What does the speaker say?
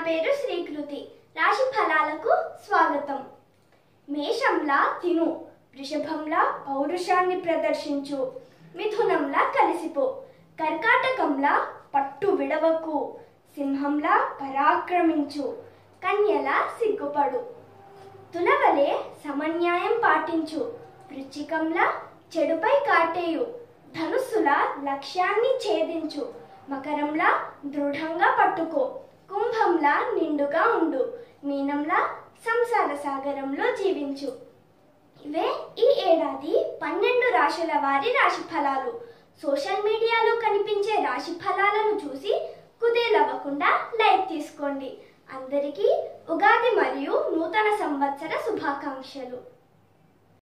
పేరు శ్రీకృతి రాశి ఫలాలకు స్వాగతం మేషంలా తిను వృషభంలా పౌరుషాన్ని ప్రదర్శించు మిథునంలా కలిసిపో కర్కాటకంలా పట్టు విడవకు సింహంలా పరాక్రమించు కన్యలా సిగ్గుపడు తులవలే సమన్యాయం పాటించు వృచ్చికంలా చెడుపై కాటేయు ధనుస్సులా లక్ష్యాన్ని ఛేదించు మకరంలా దృఢంగా పట్టుకో కుంభంలా నిండుగా ఉండు మీనంలా సంసార సాగరంలో జీవించు ఇవే ఈ ఏడాది పన్నెండు రాశుల వారి రాశి ఫలాలు సోషల్ మీడియాలో కనిపించే రాశి ఫలాలను చూసి కుదేలవ్వకుండా లైక్ తీసుకోండి అందరికీ ఉగాది మరియు నూతన సంవత్సర శుభాకాంక్షలు